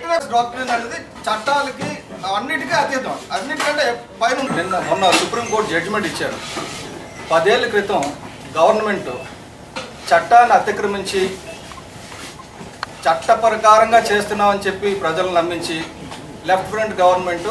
Strictness doctrine అనేది చట్టాలకి అన్నిటికీ అతీతం అన్నిటికంటే పైన ఉంది. నిన్న మొన్న సుప్రీంకోర్టు జడ్జిమెంట్ ఇచ్చారు పదేళ్ల క్రితం గవర్నమెంట్ చట్టాన్ని అతిక్రమించి చట్ట ప్రకారంగా చేస్తున్నామని చెప్పి ప్రజలను నమ్మించి లెఫ్ట్ ఫ్రంట్ గవర్నమెంట్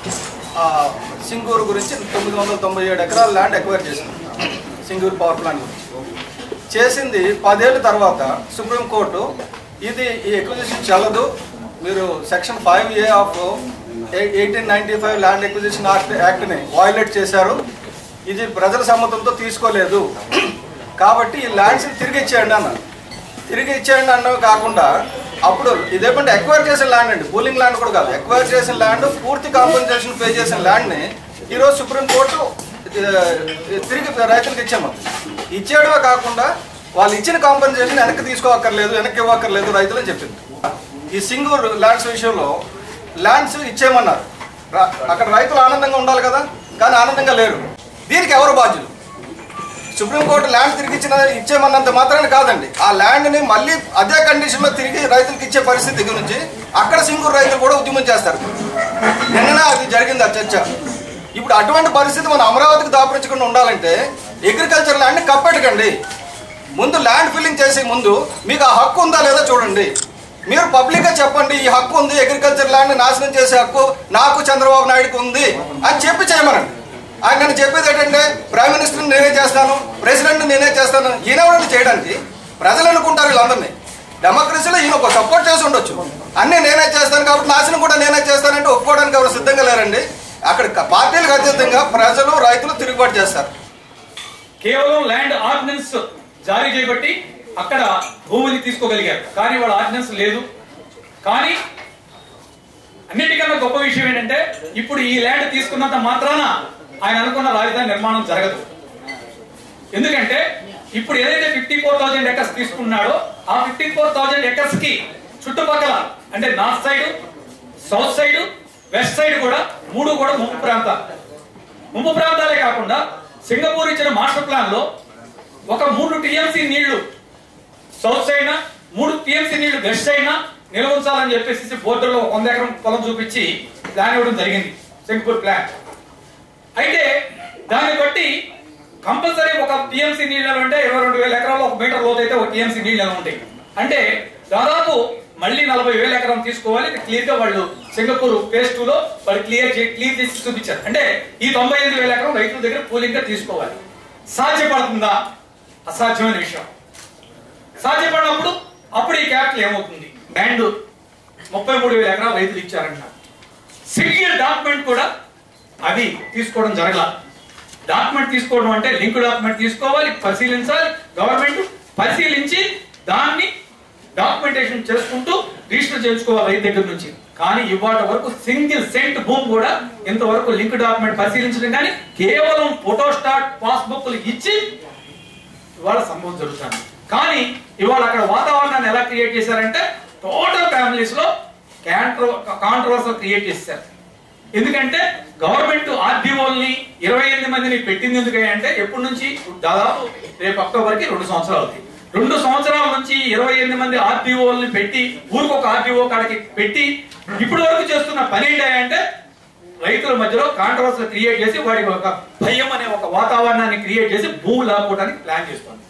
సింగూరు గురించి తొమ్మిది వందల తొంభై ఏడు ఎకరాల ల్యాండ్ ఎక్వైర్ చేసింది సింగూరు పవర్ ప్లాంట్ గురించి చేసింది పదేళ్ళ తర్వాత సుప్రీంకోర్టు ఇది ఈ ఎక్విజిషన్ చెల్లదు మీరు section five A of eighteen ninety five land acquisition act యాక్ట్ని వాయిలేట్ చేశారు ఇది ప్రజల సమ్మతంతో తీసుకోలేదు కాబట్టి ఈ ల్యాండ్స్ని తిరిగి ఇచ్చేయండి అన్న తిరిగి ఇచ్చేయండి అన్నవి కాకుండా అప్పుడు ఇదేమంటే ఎక్వైర్ చేసిన ల్యాండ్ అండి పూలింగ్ ల్యాండ్ కూడా కాదు ఎక్వైర్ చేసిన ల్యాండ్ పూర్తి కాంపెన్సేషన్ పే చేసిన ల్యాండ్ని ఈరోజు సుప్రీంకోర్టు ఆ, తిరిగి రైతులకు ఇచ్చాము ఇచ్చేయడమే కాకుండా వాళ్ళు ఇచ్చిన కాంపెన్సేషన్ వెనక్కి తీసుకోవక్కర్లేదు వెనక్కి ఇవ్వక్కర్లేదు రైతులు అని చెప్పింది ఈ సింగూర్ ల్యాండ్స్ విషయంలో ల్యాండ్స్ ఇచ్చేయమన్నారు రా- అక్కడ రైతులు ఆనందంగా ఉండాలి కదా కానీ ఆనందంగా లేరు దీనికి ఎవరు బాధ్యులు సుప్రీంకోర్టు ల్యాండ్ తిరిగి ఇచ్చిన ఇచ్చేమన్నంత మాత్రాన కాదండి ఆ ల్యాండ్ని మళ్ళీ అదే కండిషన్లో తిరిగి రైతులకు ఇచ్చే పరిస్థితి గురించి అక్కడ సింగూరు రైతులు కూడా ఉద్యమం చేస్తారు నిన్ననే అది జరిగింది ఆ చర్చ ఇప్పుడు అటువంటి పరిస్థితి మన అమరావతికి దాపరించకుండా ఉండాలంటే అగ్రికల్చర్ ల్యాండ్ని కప్పెట్టకండి ముందు ల్యాండ్ ఫిల్లింగ్ చేసే ముందు మీకు ఆ హక్కు ఉందా లేదా చూడండి మీరు పబ్లిక్గా చెప్పండి ఈ హక్కు ఉంది అగ్రికల్చర్ ల్యాండ్ నాశనం చేసే హక్కు నాకు చంద్రబాబు నాయుడుకి ఉంది అని చెప్పి చేయమనండి ఆయన నేను చెప్పేది ఏంటంటే ప్రైమ్ మినిస్టర్ నేనే చేస్తాను ప్రెసిడెంట్ నేనే చేస్తాను ఈయనెవరండి చేయడానికి ప్రజలు అనుకుంటారు వీళ్ళందరినీ డెమోక్రసీలో ఈయన ఒక సపోర్ట్ చేసి ఉండొచ్చు అన్నీ నేనే చేస్తాను కాబట్టి నాశనం కూడా నేనే చేస్తానంటే ఒప్పుకోవడానికి ఎవరు సిద్ధంగా లేరండి అక్కడ క- పార్టీలకు అతీతంగా ప్రజలు రైతులు తిరుగుబాటు చేస్తారు కేవలం ల్యాండ్ ఆర్డినెన్స్ జారీ చేయబట్టి అక్కడ భూమిని తీసుకోగలిగారు కానీ వాళ్ళ ఆర్డినెన్స్ లేదు కానీ అన్నిటికన్నా గొప్ప విషయం ఏంటంటే ఇప్పుడు ఈ ల్యాండ్ తీసుకున్నంత మాత్రాన ఆయన అనుకున్న రాజధాని నిర్మాణం జరగదు ఎందుకంటే ఇప్పుడు ఏదైతే ఫిఫ్టీ ఫోర్ థౌజండ్ ఎకర్స్ తీసుకున్నాడో ఆ ఫిఫ్టీ ఫోర్ థౌజండ్ ఎకర్స్ కి చుట్టుపక్కల అంటే north side south side west side కూడా మూడు కూడా ముంపు ప్రాంతాలు ముంపు ప్రాంతాలే కాకుండా సింగపూర్ ఇచ్చిన మాస్టర్ ప్లాన్ లో ఒక మూడు టీఎంసీ నీళ్లు సౌత్ సైడ్ మూడు టీఎంసీ నీళ్లు వెస్ట్ సైడ్ నిల్వ ఉంచాలని చెప్పేసి బోర్డర్ లో వంద ఎకరం పొలం చూపించి ప్లాన్ ఇవ్వడం జరిగింది సింగపూర్ ప్లాన్ అయితే దాన్ని బట్టి కంపల్సరీ ఒక టీఎంసీ నీళ్ళు అంటే ఇరవై రెండు వేల ఎకరాలు ఒక మీటర్ లోతు అయితే ఒక టీఎంసీ నీళ్ళు ఎలా ఉంటాయి అంటే దాదాపు మళ్ళీ నలభై వేల ఎకరం తీసుకోవాలి క్లియర్ గా వాళ్ళు సింగపూర్ ఫేజ్ టూ లో వాళ్ళు క్లియర్ క్లియర్ చేసి చూపించారు అంటే ఈ తొంభై ఎనిమిది వేల ఎకరం రైతుల దగ్గర కూలింగ్ గా తీసుకోవాలి సాధ్యపడుతుందా అసాధ్యమైన విషయం సాధ్యపడినప్పుడు అప్పుడు ఈ క్యాపిటల్ ఏమవుతుంది ల్యాండ్ ముప్పై మూడు వేల ఎకరాలు రైతులు ఇచ్చారంట సింగిల్ డాక్యుమెంట్ కూడా అది తీసుకోవడం జరగల డాక్యుమెంట్ తీసుకోవడం అంటే లింక్ డాక్యుమెంట్ తీసుకోవాలి పరిశీలించాలి గవర్నమెంట్ పరిశీలించి దాన్ని డాక్యుమెంటేషన్ చేసుకుంటూ రిజిస్టర్ చేయించుకోవాలి రైతు దగ్గర నుంచి కానీ ఇవాటి వరకు సింగిల్ సెంట్ భూమి కూడా ఇంతవరకు లింక్ డాక్యుమెంట్ పరిశీలించడం కానీ కేవలం ఫోటోస్టాట్ పాస్బుక్లు ఇచ్చి ఇవాళ సంభవం జరుగుతుంది కానీ ఇవాళ అక్కడ వాతావరణాన్ని ఎలా క్రియేట్ చేశారంటే టోటల్ ఫ్యామిలీస్ లో కాంట్రవర్సల్ క్రియేట్ చేశారు ఎందుకంటే గవర్నమెంట్ ఆర్డీఓల్ని ఇరవై ఎనిమిది మందిని పెట్టింది ఎందుకంటే అంటే ఎప్పటి నుంచి దాదాపు రేపు అక్టోబర్కి రెండు సంవత్సరాలు అవుతాయి రెండు సంవత్సరాల నుంచి ఇరవై ఎనిమిది మంది ఆర్డీఓల్ని పెట్టి ఊరికి ఒక ఆర్డీఓ కాడికి పెట్టి ఇప్పటి వరకు చేస్తున్న పని ఏంటంటే రైతుల మధ్యలో కాంట్రవర్సల్ క్రియేట్ చేసి వాడికి ఒక భయం అనే ఒక వాతావరణాన్ని క్రియేట్ చేసి భూమి లాక్కోవడానికి ప్లాన్ చేస్తుంది